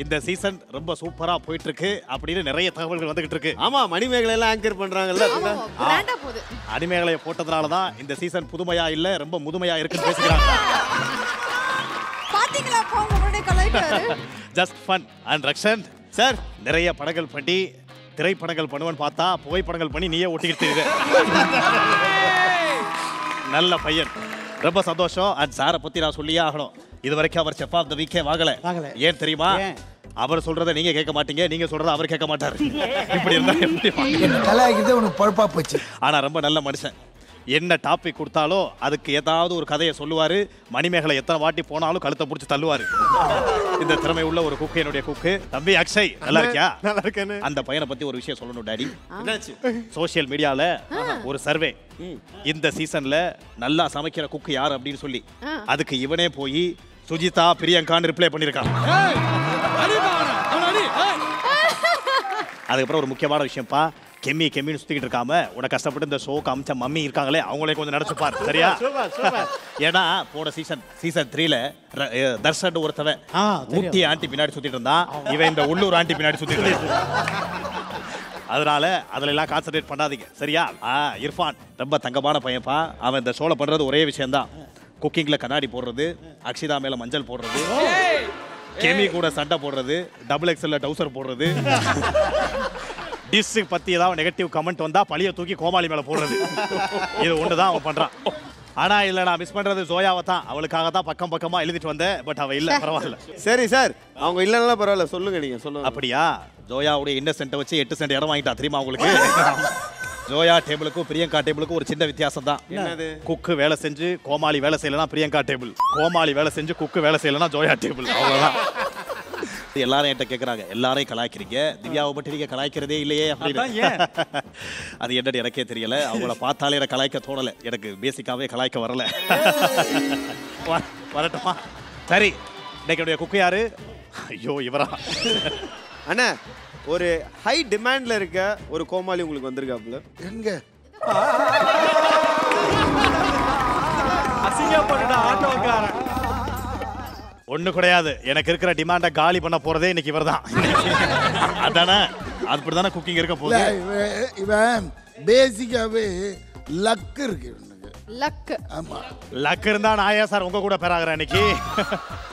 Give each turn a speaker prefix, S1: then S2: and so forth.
S1: இந்த சீசன் ரொம்ப சூப்பரா போயிட்டு இருக்கு அப்படின்னு நிறைய தகவல்கள் வந்துகிட்டு இருக்கு
S2: ஆமா மணிமேகலை எல்லாம் ஆங்கர் பண்றாங்கல்ல
S3: ஆமா பிராண்டா போகுது
S1: அடிமைகளை போட்டதுனால தான் இந்த சீசன் புதுமையா இல்ல ரொம்ப முதுமையா இருக்குன்னு பேசுகிறாங்க
S3: பாத்தீங்களா போங்க உடனே கலாய்க்காரு
S1: just fun and Rakshan sir நிறைய படங்கள் பண்ணி திரைப்படங்கள் பண்ணுவேன்னு பார்த்தா புகைப்படங்கள் பண்ணி நீயே ஒட்டிக்கிட்டு இருக்க. நல்ல பையன் ரொம்ப சந்தோஷம் அண்ட் சாரை பத்தி நான் சொல்லியே ஆகணும் இது வரைக்கும் அவர் செஃப் ஆஃப் த வீக்கே வாங்கல
S4: வாங்கல.
S1: ஏன் தெரியுமா
S4: ஏன்?
S1: அவர் சொல்றதை நீங்க கேட்க மாட்டீங்க நீங்க சொல்றதை அவர் கேட்க மாட்டாரு இப்படி இருந்தா எப்படி வாங்க?
S5: என்ன கலாய்க்கிறது உனக்கு பழப்பா போச்சு
S1: ஆனா ரொம்ப நல்ல மனுஷன் என்ன டாபிக் கொடுத்தாலும் அதுக்கு ஏதாவது ஒரு கதையை சொல்லுவாரு மணிமேகலை எத்தனை வாட்டி போனாலும் கழுத்தை பிடிச்சி தள்ளுவாரு இந்த திறமை உள்ள ஒரு குக்கு என்னுடைய குக்கு தம்பி அக்ஷய் நல்லா இருக்கியா
S2: நல்லா இருக்கேன்னு
S1: அந்த பையனை பத்தி ஒரு விஷயம் சொல்லணும் டாடி
S2: என்னாச்சு
S1: சோஷியல் மீடியால ஒரு சர்வே இந்த சீசன்ல நல்லா சமைக்கிற குக்கு யார் அப்படின்னு சொல்லி
S3: ஆ.
S1: அதுக்கு இவனே போய் சுஜிதா பிரியங்கான்னு ரிப்ளை பண்ணிருக்கான் அதுக்கப்புறம் ஒரு முக்கியமான விஷயம்ப்பா கெம்மி கெம்மின்னு சுத்திக்கிட்டு இருக்காம உனக்கு கஷ்டப்பட்டு இந்த ஷோக்கு அமைச்ச மம்மி இருக்காங்களே அவங்களே கொஞ்சம் நினைச்சுப்பார் சரியா
S2: சூப்பர் சூப்பர்
S1: ஏன்னா போன சீசன் சீசன் த்ரீல தர்ஷன் ஒருத்தவன்
S4: ஆ, தெரியும்.
S1: ஊட்டி ஆண்டி பின்னாடி சுத்திட்டு இருந்தான் இவன் இந்த உள்ளூர் ஆண்டி பின்னாடி சுத்திட்டு இருக்கான் அதனால அதுல எல்லாம் கான்சென்ட்ரேட் பண்ணாதீங்க சரியா ஆ இர்ஃபான் ரொம்ப தங்கமான பையன்ப்பா அவன் இந்த ஷோல பண்றது ஒரே விஷயம்தான் குக்கிங்ல கண்ணாடி போடுறது அக்ஷிதா மேல மஞ்சள் போடுறது கெமி கூட சண்டை போடுறது டபுள் எக்ஸ்எல்ல டவுசர் போடுறது டிஷ் பத்தி ஏதாவது நெகட்டிவ் கமெண்ட் வந்தா பழிய தூக்கி கோமாளி மேல போடுறது இது ஒன்று தான் அவன் பண்றான் ஆனா இல்ல நான் மிஸ் பண்றது ஜோயாவை தான் அவளுக்காக தான் பக்கம் பக்கமா எழுதிட்டு வந்தேன் பட் அவ இல்ல பரவாயில்ல
S2: சரி சார் அவங்க இல்லைன்னா பரவாயில்ல சொல்லுங்க நீங்க சொல்லுங்க
S1: அப்படியா ஜோயாவுடைய இன்னசென்ட்டை வச்சு எட்டு சென்ட் இடம் வாங்கிட்டா தெரியுமா உங்களுக்கு ஜோயா டேபிளுக்கும் பிரியங்கா டேபிளுக்கும் ஒரு சின்ன வித்தியாசம் தான்
S2: என்னது?
S1: குக்கு வேலை செஞ்சு கோமாளி வேலை செய்யலனா பிரியங்கா டேபிள் கோமாளி வேலை செஞ்சு குக்கு வேலை செய்யலனா ஜோயா டேபிள் அவ்வளவுதான் எல்லாரும் என்கிட்ட கேக்குறாங்க எல்லாரையும் கலாய்க்கிறீங்க திவ்யாவை மட்டும் நீங்க கலாய்க்கிறதே இல்லையே அப்படின்னு அது என்னன்னு எனக்கே தெரியல அவங்கள பார்த்தாலே எனக்கு கலாய்க்க தோணல எனக்கு பேசிக்காவே கலாய்க்க வரல வ- வரட்டுமா சரி இன்னைக்கு என்னுடைய குக்கு யாரு ஐயோ இவரா
S2: அண்ணா ஒரு ஹை டிமாண்ட்ல இருக்க ஒரு கோமாளி உங்களுக்கு வந்திருக்காப்புல
S5: எங்க
S1: ஒண்ணு கிடையாது எனக்கு இருக்கிற டிமாண்டை காலி பண்ண போறதே இன்னைக்கு இவர்தான் அதானே அப்படிதானே குக்கிங் இருக்க
S5: இல்ல,
S1: போகுது
S5: இவன் இவன் பேசிக்காவே லக் இருக்கு இவனுக்கு
S3: லக்
S5: ஆமா
S1: லக் இருந்தா நான் ஏன் சார் உங்க கூட பெறாகிறேன் இன்னைக்கு